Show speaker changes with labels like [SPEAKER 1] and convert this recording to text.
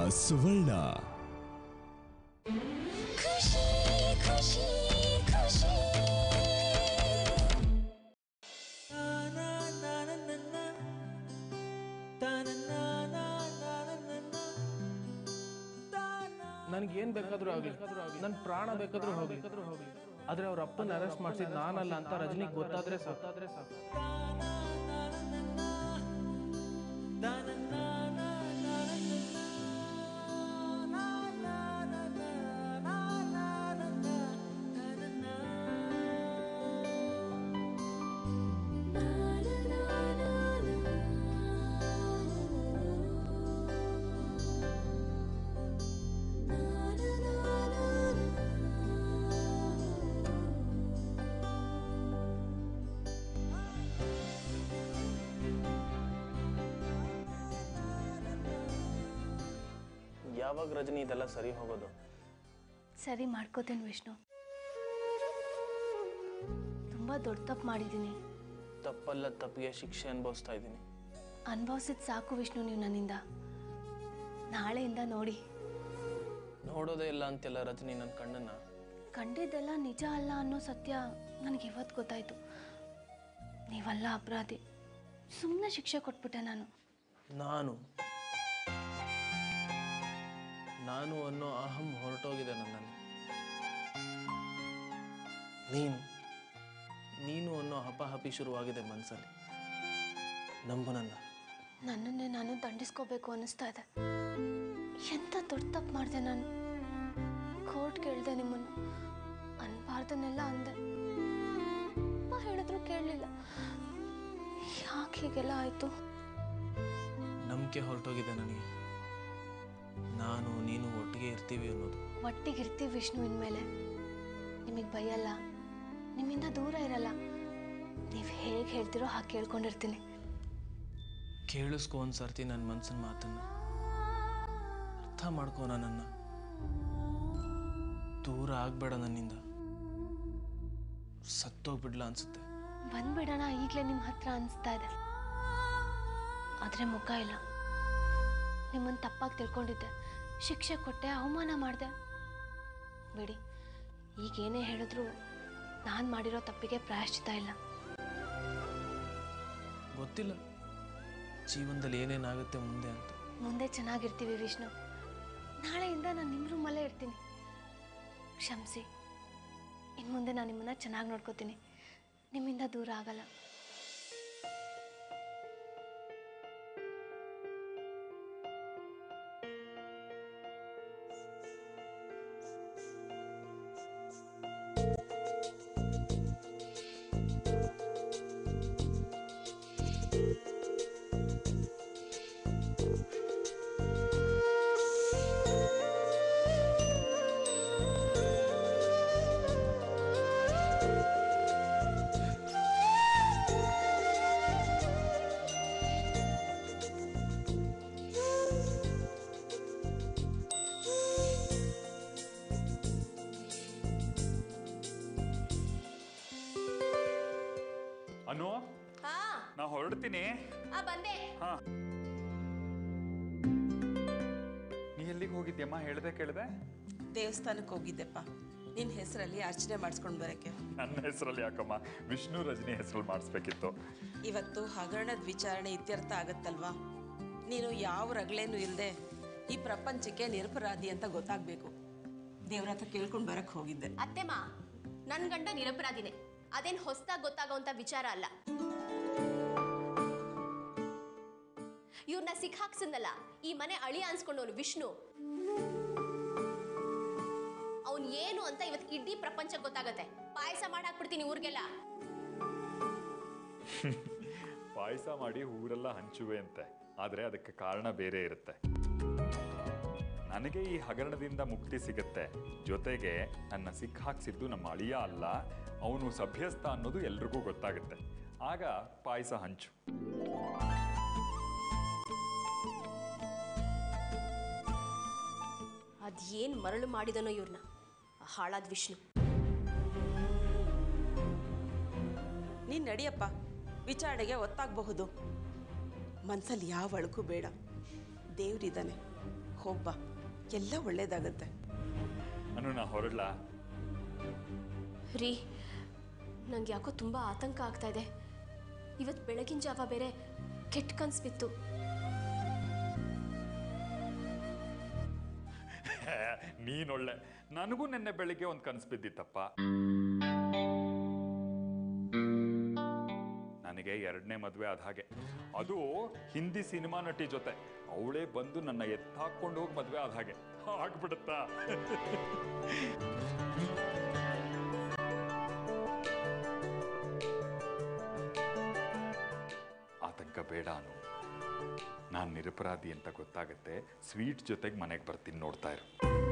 [SPEAKER 1] ಸುವರ್ಣ
[SPEAKER 2] ಖುಷಿ ಖುಷಿ ಖುಷಿ
[SPEAKER 3] ನನಗೆ ಏನ್ ಬೇಕಾದ್ರೂ ಆಗ್ಲಿ ನನ್ನ ಪ್ರಾಣ ಬೇಕಾದ್ರೂ ಹೋಗ್ಲಿ ಆದ್ರೆ ಅವ್ರ ಅಪ್ಪನ ಅರೆಸ್ಟ್ ಮಾಡಿಸಿದ್ ನಾನಲ್ಲ ಅಂತ ರಜನಿಗೆ ಗೊತ್ತಾದ್ರೆ ಸಾಕಾದ್ರೆ ಸಾಕು ಯಾವಾಗ ರಜನಿ ಇದೆಲ್ಲ ಸರಿ ಹೋಗೋದು
[SPEAKER 4] ಸರಿ ಮಾಡ್ಕೋತೀನಿ ವಿಷ್ಣು ತುಂಬ ದೊಡ್ಡ ತಪ್ಪು ಮಾಡಿದ್ದೀನಿ
[SPEAKER 3] ತಪ್ಪಲ್ಲ ತಪ್ಪಿಗೆ ಶಿಕ್ಷೆ ಅನುಭವಿಸ್ತಾ ಇದ್ದೀನಿ
[SPEAKER 4] ಅನುಭವಿಸಿದ ಸಾಕು ವಿಷ್ಣು ನೀವು ನನ್ನಿಂದ ನಾಳೆಯಿಂದ ನೋಡಿ
[SPEAKER 3] ನೋಡೋದೇ ಇಲ್ಲ ಅಂತೆಲ್ಲ ರಜನಿ ನನ್ನ ಕಣ್ಣನ್ನ
[SPEAKER 4] ಕಂಡಿದ್ದೆಲ್ಲ ನಿಜ ಅಲ್ಲ ಅನ್ನೋ ಸತ್ಯ ನನಗೆ ಇವತ್ತು ಗೊತ್ತಾಯ್ತು ನೀವಲ್ಲ ಅಪರಾಧಿ ಸುಮ್ಮನೆ ಶಿಕ್ಷೆ ಕೊಟ್ಬಿಟ್ಟೆ ನಾನು
[SPEAKER 3] ನಾನು ನಾನು ಅನ್ನೋ ಅಹಂ ಹೊರಟೋಗಿದೆ ನನ್ನಲ್ಲಿ ನೀನು ನೀನು ಅನ್ನೋ ಹಪಹಪಿ ಶುರುವಾಗಿದೆ ಮನಸ್ಸಲ್ಲಿ ನಂಬು ನನ್ನ
[SPEAKER 4] ನನ್ನನ್ನೇ ನಾನು ದಂಡಿಸ್ಕೋಬೇಕು ಅನ್ನಿಸ್ತಾ ಇದೆ ಎಂಥ ದೊಡ್ಡ ತಪ್ಪು ಮಾಡಿದೆ ನಾನು ಕೋರ್ಟ್ ಕೇಳಿದೆ ನಿಮ್ಮನ್ನು ಅನ್ಬಾರ್ದನ್ನೆಲ್ಲ ಅಂದೆ ಅಪ್ಪ ಹೇಳಿದ್ರು ಕೇಳಲಿಲ್ಲ ಯಾಕೆ ಹೀಗೆಲ್ಲ ಆಯಿತು
[SPEAKER 3] ನಂಬಿಕೆ ಹೊರಟೋಗಿದೆ ನನಗೆ ನಾನು ನೀನು ಒಟ್ಟಿಗೆ ಇರ್ತೀವಿ ಅನ್ನೋದು
[SPEAKER 4] ಒಟ್ಟಿಗಿರ್ತೀವಿ ವಿಷ್ಣು ಇನ್ಮೇಲೆ ನಿಮಗೆ ಭಯಲ್ಲ ನಿಮ್ಮಿಂದ ದೂರ ಇರಲ್ಲ ನೀವು ಹೇಗೆ ಹೇಳ್ತಿರೋ ಹಾಗೆ ಕೇಳ್ಕೊಂಡಿರ್ತೀನಿ
[SPEAKER 3] ಕೇಳಿಸ್ಕೊ ಒಂದು ಸರ್ತಿ ನನ್ನ ಮನ್ಸಿನ ಮಾತನ್ನ ಅರ್ಥ ಮಾಡ್ಕೋ ನನ್ನನ್ನು ದೂರ ಆಗ್ಬೇಡ ನನ್ನಿಂದ ಸತ್ತೋಗ್ಬಿಡ್ಲ ಅನ್ಸುತ್ತೆ
[SPEAKER 4] ಬಂದ್ಬಿಡೋಣ ಈಗಲೇ ನಿಮ್ಮ ಹತ್ರ ಅನಿಸ್ತಾ ಇದೆ ಆದರೆ ಮುಖ ಇಲ್ಲ ನಿಮ್ಮನ್ನು ತಪ್ಪಾಗಿ ತಿಳ್ಕೊಂಡಿದ್ದೆ ಶಿಕ್ಷೆ ಕೊಟ್ಟೆ ಅವಮಾನ ಮಾಡಿದೆ ಬಿಡಿ ಈಗೇನೇ ಹೇಳಿದ್ರು ನಾನು ಮಾಡಿರೋ ತಪ್ಪಿಗೆ ಪ್ರಾಯಶ್ಚಿತ ಇಲ್ಲ
[SPEAKER 3] ಗೊತ್ತಿಲ್ಲ ಜೀವನದಲ್ಲಿ ಏನೇನಾಗುತ್ತೆ ಮುಂದೆ ಅಂತ
[SPEAKER 4] ಮುಂದೆ ಚೆನ್ನಾಗಿರ್ತೀವಿ ವಿಷ್ಣು ನಾಳೆಯಿಂದ ನಾನು ನಿಮ್ಮ ರೂಮಲ್ಲೇ ಇರ್ತೀನಿ ಕ್ಷಮಿಸಿ ಇನ್ನು ಮುಂದೆ ನಾನು ನಿಮ್ಮನ್ನ ಚೆನ್ನಾಗಿ ನೋಡ್ಕೋತೀನಿ ನಿಮ್ಮಿಂದ ದೂರ ಆಗಲ್ಲ
[SPEAKER 5] ಅನು
[SPEAKER 6] ಹಾ
[SPEAKER 5] ನಾ ಹೊರಡ್ತೀನಿ
[SPEAKER 6] ಆ ಬಂದೆ
[SPEAKER 5] ಹಾ ನೀ ಎಲ್ಲಿಗೆ ಹೋಗಿದ್ಯಮ್ಮ ಹೇಳ್ದೆ ಕೇಳ್ದೆ
[SPEAKER 6] ದೇವಸ್ಥಾನಕ್ಕೆ ಹೋಗಿದ್ದೆಪ್ಪ ನಿನ್ನ ಹೆಸರಲ್ಲಿ ಅರ್ಚನೆ ಮಾಡಿಸ್ಕೊಂಡು ಬರೋಕ್ಕೆ
[SPEAKER 5] ನನ್ನ ಹೆಸರಲ್ಲಿ ಯಾಕಮ್ಮ ವಿಷ್ಣು ರಜನಿ ಹೆಸರಲ್ಲಿ ಮಾಡಿಸ್ಬೇಕಿತ್ತು
[SPEAKER 6] ಇವತ್ತು ಹಗರಣದ ವಿಚಾರಣೆ ಇತ್ಯರ್ಥ ಆಗತ್ತಲ್ವಾ ನೀನು ಯಾವ ರಗಳೆನೂ ಇಲ್ಲದೆ ಈ ಪ್ರಪಂಚಕ್ಕೆ ನಿರಪರಾಧಿ ಅಂತ ಗೊತ್ತಾಗಬೇಕು ದೇವ್ರ ಹತ್ರ ಕೇಳ್ಕೊಂಡು ಬರಕ್ಕೆ ಹೋಗಿದ್ದೆ
[SPEAKER 7] ಅತ್ತೆಮ್ಮ ನನ್ ಗಂಡ ನಿರಪರಾಧಿನೇ ಅದೇನ್ ಹೊಸ್ದಾಗ್ ಗೊತ್ತಾಗೋಂತ ವಿಚಾರ ಅಲ್ಲ ಇವ್ರನ್ನ ಸಿಕ್ಕಾಕ್ಸನ್ನಲ್ಲ ಈ ಮನೆ ಅಳಿ ಅನ್ಸ್ಕೊಂಡವನು ವಿಷ್ಣು ಅವನ್ ಏನು ಅಂತ ಇವತ್ತು ಇಡೀ ಪ್ರಪಂಚಕ್ಕೆ ಗೊತ್ತಾಗತ್ತೆ ಪಾಯಸ ಮಾಡಾಕ್ಬಿಡ್ತೀನಿ ಊರಿಗೆಲ್ಲ
[SPEAKER 5] ಪಾಯಸ ಮಾಡಿ ಊರೆಲ್ಲ ಹಂಚುವೆ ಅಂತೆ ಆದರೆ ಅದಕ್ಕೆ ಕಾರಣ ಬೇರೆ ಇರುತ್ತೆ ನನಗೆ ಈ ಹಗರಣದಿಂದ ಮುಕ್ತಿ ಸಿಗುತ್ತೆ ಜೊತೆಗೆ ನನ್ನ ಸಿಕ್ಕಾಕ್ಸಿದ್ದು ನಮ್ಮ ಅಳಿಯ ಅಲ್ಲ ಅವನು ಸಭ್ಯಸ್ಥ ಅನ್ನೋದು ಎಲ್ರಿಗೂ ಗೊತ್ತಾಗುತ್ತೆ ಆಗ ಪಾಯಸ ಹಂಚು
[SPEAKER 7] ಅದೇನ್ ಮರಳು ಮಾಡಿದನೋ ಇವ್ರನ್ನ ಹಾಳಾದ ವಿಷ್ಣು
[SPEAKER 6] ನೀನು ನಡಿಯಪ್ಪ ವಿಚಾರಣೆಗೆ ಒತ್ತಾಗಬಹುದು ಮನ್ಸಲ್ಲಿ ಯಾವ ಅಳುಕು ಬೇಡ ದೇವ್ರಿದ್ದಾನೆ ಹೋಗ್ಬಾ ಎಲ್ಲ ಒಳ್ಳೇದಾಗತ್ತೆ
[SPEAKER 5] ಅನು ನಾ ಹೊರಡ್ಲಾ
[SPEAKER 7] ರೀ ನಂಗೆ ಯಾಕೋ ತುಂಬ ಆತಂಕ ಆಗ್ತಾ ಇದೆ ಇವತ್ತು ಬೆಳಗಿನ ಜಾವ ಬೇರೆ ಕೆಟ್ಟ ಕನ್ಸು ಬಿತ್ತು
[SPEAKER 5] ನೀನೊಳ್ಳೆ ನನಗೂ ನಿನ್ನೆ ಬೆಳಿಗ್ಗೆ ಒಂದು ಕನಸು ಬಿದ್ದಿತ್ತಪ್ಪ ನನಗೆ ಎರಡನೇ ಮದುವೆ ಆದ ಹಾಗೆ ಅದು ಹಿಂದಿ ಸಿನಿಮಾ ನಟಿ ಜೊತೆ ಅವಳೇ ಬಂದು ನನ್ನ ಎತ್ತಾಕೊಂಡು ಹೋಗಿ ಮದುವೆ ಆದ ಹಾಗೆ ಆಗ್ಬಿಡುತ್ತಾ ಆತಂಕ ಬೇಡ ಅನು ನಾನು ನಿರಪರಾಧಿ ಅಂತ ಗೊತ್ತಾಗತ್ತೆ ಸ್ವೀಟ್ ಜೊತೆಗೆ ಮನೆಗೆ ಬರ್ತೀನಿ ನೋಡ್ತಾ ಇರು